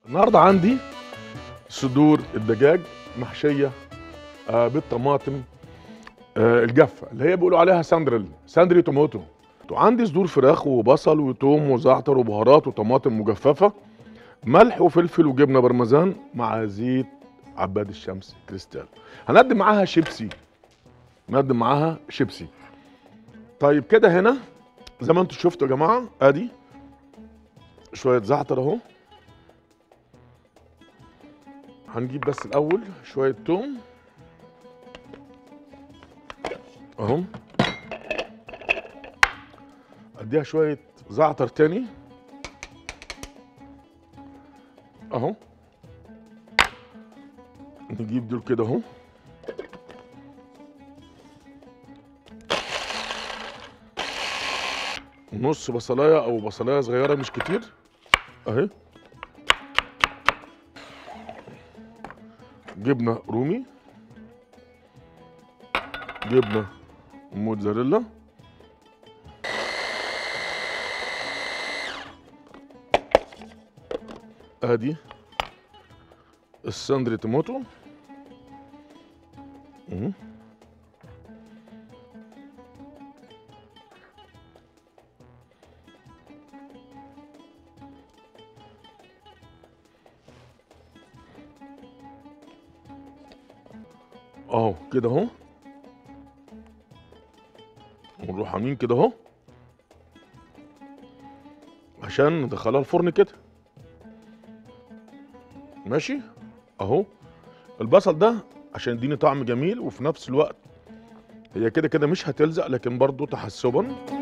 النهارده عندي صدور الدجاج محشيه آه بالطماطم آه الجافه اللي هي بيقولوا عليها ساندريل ساندري توماتو عندي صدور فراخ وبصل وتوم وزعتر وبهارات وطماطم مجففه ملح وفلفل وجبنه برمجان مع زيت عباد الشمس كريستال هنقدم معاها شيبسي نقدم معاها شيبسي طيب كده هنا زي ما انتم شفتوا يا جماعه ادي شويه زعتر اهو هنجيب بس الاول شويه توم اهو اديها شويه زعتر تاني اهو نجيب دول كده اهو نص بصلايه او بصلايه صغيره مش كتير اهي جبنه رومي جبنه موتزاريلا ادي الساندري توماتو مم. اهو كده اهو ونروح عاملين كده اهو عشان ندخلها الفرن كده ماشي اهو البصل ده عشان يديني طعم جميل وفي نفس الوقت هي كده كده مش هتلزق لكن برضو تحسبا